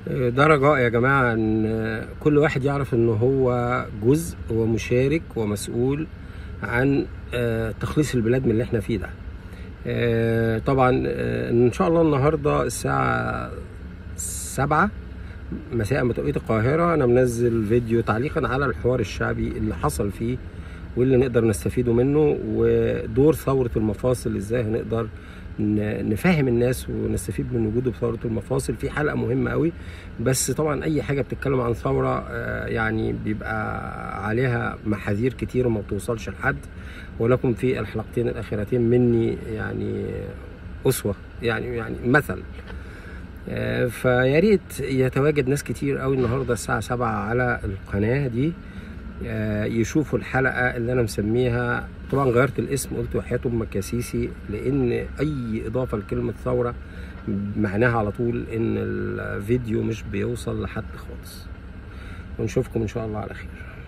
ده رجاء يا جماعة ان كل واحد يعرف ان هو جزء ومشارك ومسؤول عن آه، تخليص البلاد من اللي احنا فيه ده آه، طبعا آه، ان شاء الله النهاردة الساعة سبعة مساء بتوقيت القاهرة أنا منزل فيديو تعليقا على الحوار الشعبي اللي حصل فيه واللي نقدر نستفيده منه ودور ثورة المفاصل ازاي هنقدر ن- نفهم الناس ونستفيد من وجوده بثورة المفاصل في حلقة مهمة قوي بس طبعا أي حاجة بتتكلم عن ثورة آه، يعني بيبقى عليها محاذير كتير وما بتوصلش لحد ولكم في الحلقتين الأخيرتين مني يعني أسوة يعني يعني مثل آه، فيا ريت يتواجد ناس كتير قوي النهارده الساعة 7 على القناة دي آه، يشوفوا الحلقة اللي أنا مسميها طبعا غيرت الاسم قلت وحياة أم كاسيسي لأن أي إضافة لكلمة ثورة معناها على طول إن الفيديو مش بيوصل لحد خالص ونشوفكم إن شاء الله على خير